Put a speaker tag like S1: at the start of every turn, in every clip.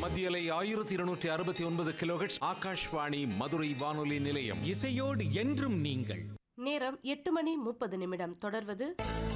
S1: மத்தியலை ஆயிரத்தி இருநூற்றி அறுபத்தி ஒன்பது கிலோஹெட்ஸ் ஆகாஷ்வாணி மதுரை வானொலி நிலையம்
S2: இசையோடு என்றும் நீங்கள்
S3: நேரம் எட்டு மணி முப்பது நிமிடம் தொடர்வது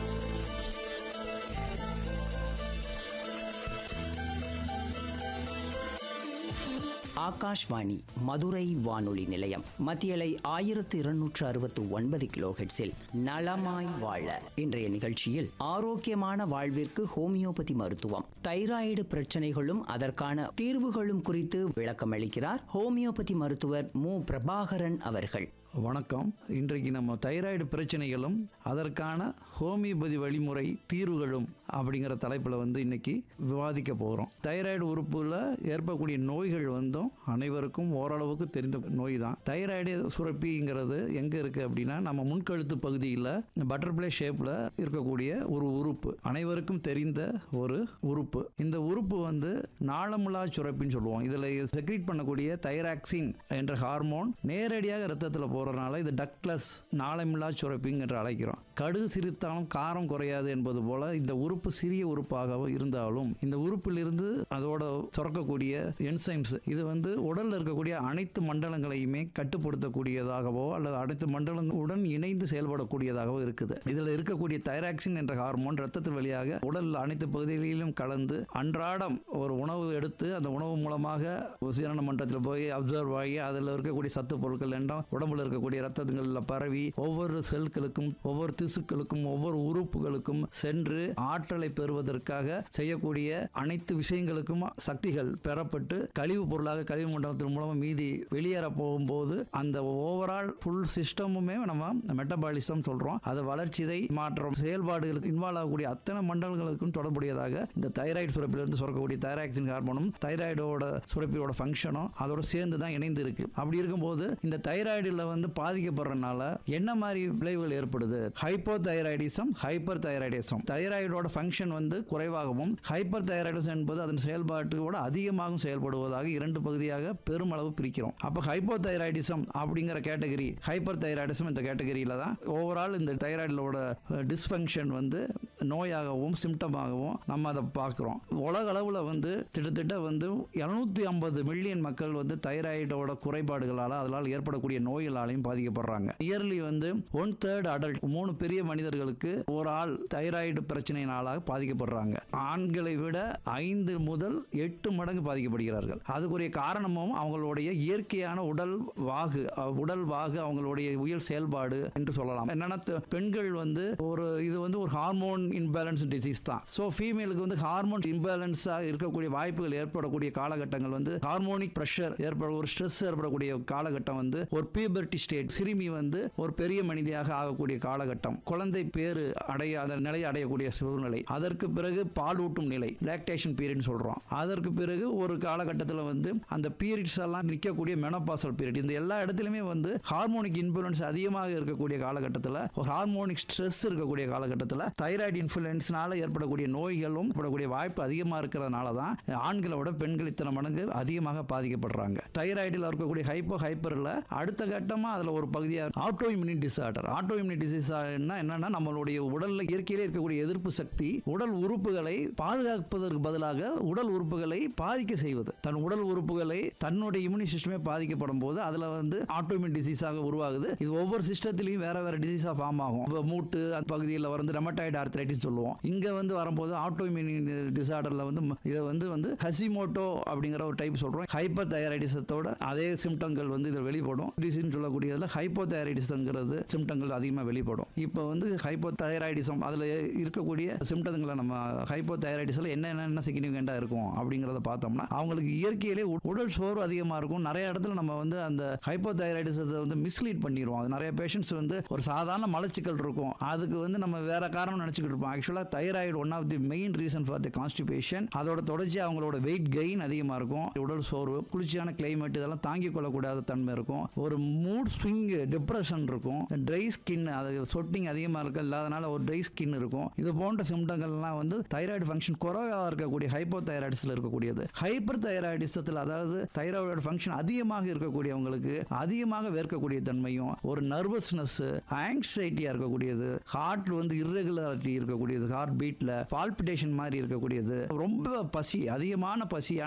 S4: ஆகாஷ்வாணி மதுரை வானொலி நிலையம் மத்தியலை ஆயிரத்து இருநூற்று அறுபத்து ஒன்பது கிலோஹெட்ஸில் நலமாய் வாழ இன்றைய நிகழ்ச்சியில் ஆரோக்கியமான வாழ்விற்கு ஹோமியோபதி மருத்துவம் தைராய்டு பிரச்சனைகளும் அதற்கான தீர்வுகளும் குறித்து விளக்கமளிக்கிறார் ஹோமியோபதி மருத்துவர் மு பிரபாகரன் அவர்கள்
S5: வணக்கம் இன்றைக்கு நம்ம தைராய்டு பிரச்சனைகளும் அதற்கான ஹோமியோபதி வழிமுறை தீர்வுகளும் அப்படிங்கிற தலைப்பில் வந்து இன்னைக்கு விவாதிக்க போகிறோம் தைராய்டு உறுப்பில் ஏற்படக்கூடிய நோய்கள் வந்தும் அனைவருக்கும் ஓரளவுக்கு தெரிந்த நோய் தான் தைராய்டு சுரப்பிங்கிறது எங்கே இருக்குது அப்படின்னா நம்ம முன்கழுத்து பகுதியில் பட்டர்ஃப்ளை ஷேப்பில் இருக்கக்கூடிய ஒரு உறுப்பு அனைவருக்கும் தெரிந்த ஒரு உறுப்பு இந்த உறுப்பு வந்து நாளமுலா சுரப்பின்னு சொல்லுவோம் இதில் செக்ரீட் பண்ணக்கூடிய தைராக்சின் என்ற ஹார்மோன் நேரடியாக ரத்தத்தில் போகிறனால இது டக்லஸ் நாளமில்லா சுரப்பிங் என்று அழைக்கிறோம் கடுகு சிரித்தாலும் காரம் குறையாது என்பது போல இந்த உறுப்பு சிறிய உறுப்பாக இருந்தாலும் இந்த உறுப்பிலிருந்து அதோட சுரக்கக்கூடிய என்சைம்ஸ் இது வந்து உடல்ல இருக்கக்கூடிய அனைத்து மண்டலங்களையுமே கட்டுப்படுத்தக்கூடியதாகவோ அல்லது அனைத்து மண்டலங்களுடன் இணைந்து செயல்படக்கூடியதாகவோ இருக்குது இதில் இருக்கக்கூடிய தைராக்சின் என்ற ஹார்மோன் ரத்தத்தின் வழியாக உடல் அனைத்து பகுதிகளிலும் கலந்து அன்றாடம் ஒரு உணவு எடுத்து அந்த உணவு மூலமாக உசிரண மண்டலத்தில் போய் அப்சர்வ் ஆகி அதில் இருக்கக்கூடிய சத்து பொருட்கள் எல்லாம் உடம்புல இருக்கக்கூடிய ரத்தங்களில் பரவி ஒவ்வொரு செல்களுக்கும் ஒவ்வொரு திசுக்களுக்கும் ஒவ்வொரு உறுப்புகளுக்கும் சென்று ஆற்றலை பெறுவதற்காக செய்யக்கூடிய அனைத்து விஷயங்களுக்கும் சக்திகள் பெறப்பட்டு கழிவு பொருளாக கழிவு மண்டலத்தின் மூலமாக மீதி வெளியேற போகும்போது அந்த ஓவரால் ஃபுல் சிஸ்டமுமே நம்ம மெட்டபாலிசம் சொல்றோம் அது வளர்ச்சிதை மாற்றம் செயல்பாடுகளுக்கு இன்வால்வ் ஆகக்கூடிய அத்தனை மண்டலங்களுக்கும் தொடர்புடையதாக இந்த தைராய்டு சுரப்பிலிருந்து சுரக்கக்கூடிய தைராக்சின் ஹார்மோனும் தைராய்டோட சுரப்பியோட ஃபங்க்ஷனும் அதோட சேர்ந்து தான் இணைந்து இருக்கு அப்படி இருக்கும்போது இந்த தைராய்டில் வந்து பாதிக்கப்படுறதுனால என்ன மாதிரி விளைவுகள் ஏற்படுது ஹைப்போ தைராய்டிசம் ஹைப்பர் தைராய்டிசம் தைராய்டோட ஃபங்க்ஷன் வந்து குறைவாகவும் ஹைப்பர் தைராய்டிசம் என்பது அதன் செயல்பாட்டோட அதிகமாகவும் செயல்படுவதாக இரண்டு பகுதியாக பெருமளவு பிரிக்கிறோம் அப்போ ஹைப்போ தைராய்டிசம் அப்படிங்கிற கேட்டகரி ஹைப்பர் தைராய்டிசம் இந்த கேட்டகரியில தான் ஓவரால் இந்த தைராய்டோட டிஸ்ஃபங்க்ஷன் வந்து நோயாகவும் சிம்டமாகவும் நம்ம அதை பார்க்குறோம் உலக அளவில் வந்து கிட்டத்தட்ட வந்து இரநூத்தி ஐம்பது மில்லியன் மக்கள் வந்து தைராய்டோட குறைபாடுகளால் அதனால் ஏற்படக்கூடிய நோய்களாலையும் பாதிக்கப்படுறாங்க இயர்லி வந்து ஒன் தேர்ட் அடல்ட் மூணு பெரிய மனிதர்களுக்கு ஒரு ஆள் தைராய்டு பிரச்சனையினால பாதிக்கப்படுறாங்க ஆண்களை விட ஐந்து முதல் எட்டு மடங்கு பாதிக்கப்படுகிறார்கள் அதுக்குரிய காரணமும் அவங்களுடைய இயற்கையான உடல் வாகு அஹ், உடல் வாகு அவங்களுடைய உயர் செயல்பாடு என்று சொல்லலாம் என்னன்னா த- பெண்கள் வந்து ஒரு இது வந்து ஒரு ஹார்மோன் இன்பேலன்ஸ் டிசீஸ் தான் ஸோ ஃபீமேலுக்கு வந்து ஹார்மோன் இன்பேலன்ஸாக இருக்கக்கூடிய வாய்ப்புகள் ஏற்படக்கூடிய காலகட்டங்கள் வந்து ஹார்மோனிக் ப்ரெஷர் ஏற்பட ஒரு ஸ்ட்ரெஸ் ஏற்படக்கூடிய காலகட்டம் வந்து ஒரு பியூபர்ட்டி ஸ்டேட் சிறுமி வந்து ஒரு பெரிய மனிதியாக ஆகக்கூடிய காலகட்டம் குழந்தை பேரு அடைய அந்த நிலையை அடையக்கூடிய சூழ்நிலை அதற்கு பிறகு பாலூட்டும் நிலை லாக்டேஷன் பீரியட் சொல்றோம் அதற்கு பிறகு ஒரு காலகட்டத்தில் வந்து அந்த பீரியட்ஸ் எல்லாம் நிற்கக்கூடிய மெனோபாசல் பீரியட் இந்த எல்லா இடத்துலையுமே வந்து ஹார்மோனிக் இன்ஃபுளுன்ஸ் அதிகமாக இருக்கக்கூடிய காலகட்டத்தில் ஒரு ஹார்மோனிக் ஸ்ட்ரெஸ் இருக்கக்கூடிய காலகட்டத்தில் தைராய்டு இன்ஃபுளுன்ஸ்னால ஏற்படக்கூடிய நோய்களும் ஏற்படக்கூடிய வாய்ப்பு அதிகமாக இருக்கிறதுனால தான் ஆண்களை விட பெண்கள் இத்தனை மடங்கு அதிகமாக பாதிக்கப்படுறாங்க தைராய்டில் இருக்கக்கூடிய ஹைப்போ ஹைப்பரில் அடுத்த கட்டமாக அதில் ஒரு பகுதியாக autoimmunity disorder autoimmunity டிசார்டர்னா என்னன்னா நம்மளுடைய உடல்ல இயற்கையிலே இருக்கக்கூடிய எதிர்ப்பு சக்தி உடல் உறுப்புகளை பாதுகாப்பதற்கு பதிலாக உடல் உறுப்புகளை பாதிக்க செய்வது தன் உடல் உறுப்புகளை தன்னுடைய இம்யூனி சிஸ்டமே பாதிக்கப்படும் போது அதில் வந்து ஆட்டோமின் டிசீஸாக உருவாகுது இது ஒவ்வொரு சிஸ்டத்திலையும் வேற வேற டிசீஸாக ஃபார்ம் ஆகும் இப்போ மூட்டு அந்த பகுதியில் வந்து ரெமட்டாய்டு ஆர்த்ரைட்டிஸ் சொல்லுவோம் இங்கே வந்து வரும்போது ஆட்டோமின் டிசார்டரில் வந்து ம- இதை வந்து வந்து ஹசிமோட்டோ அப்படிங்கிற ஒரு டைப் சொல்கிறோம் ஹைப்பர் தைராய்டிசத்தோட அதே சிம்டங்கள் வந்து இதில் வெளிப்படும் டிசீஸ்னு சொல்லக்கூடியதில் ஹைப்போ தைராய்டிசங்கிறது சிம்டங்கள் அதிகமாக வெளிப்படும் இப்போ வந்து ஹைப்போ தைராய்டிசம் அதில் இருக்கக்கூடிய சிம்டங்களை நம்ம ஹைப்போ தைராய்டிஸில் என்ன என்னென்ன சிக்னிஃபிகண்ட்டாக இருக்கும் அப்படிங்கிறத பார்த்தோம்னா அவங்களுக்கு இயற்கையிலே உ- உடல் சோர்வு அதிகமாக இருக்கும் நிறைய இடத்துல நம்ம வந்து அந்த ஹைப்போ தைராய்டிசத்தை வந்து மிஸ்லீட் பண்ணிடுவோம் அது நிறைய பேஷண்ட்ஸ் வந்து ஒரு சாதாரண மலச்சிக்கல் இருக்கும் அதுக்கு வந்து நம்ம வேற காரணம் நினச்சிக்கிட்டு இருப்போம் ஆக்சுவலாக thyroid one of the main reason for the constipation அதோட தொடர்ச்சி அவங்களோட வெயிட் கெயின் அதிகமாக இருக்கும் உடல் சோர்வு குளிர்ச்சியான கிளைமேட் இதெல்லாம் தாங்கிக் கொள்ளக்கூடாத தன்மை இருக்கும் ஒரு மூட் ஸ்விங் டிப்ரெஷன் இருக்கும் ட்ரை ஸ்கின் அது சொட்டிங் அதிகமாக இருக்க இல்லாதனால ஒரு ட்ரை ஸ்கின் இருக்கும் இது போன்ற சிம்டங்கள்லாம் வந்து தைராய்டு ஃபங்க்ஷன் குறைவாக இருக்கக்கூடிய ஹைப்போ தைராய்டிஸில் இருக்கக்கூடியது ஹைப்பர் தைராய்டிசத்தில் அதாவது தைராய்டு ஃபங்க்ஷன் அதிகமாக இருக்கக்கூடியவங்களுக்கு அதிகமாக வேர்க்கக்கூடிய தன்மையும் ஒரு நர்வஸ்னஸ் ஆங்ஸைட்டியாக இருக்கக்கூடியது ஹார்ட் வந்து irregularity இருக்கக்கூடியது ஹார்ட் பீட்டில் பால்பிட்டேஷன் மாதிரி இருக்கக்கூடியது ரொம்ப பசி அதிகமான பசி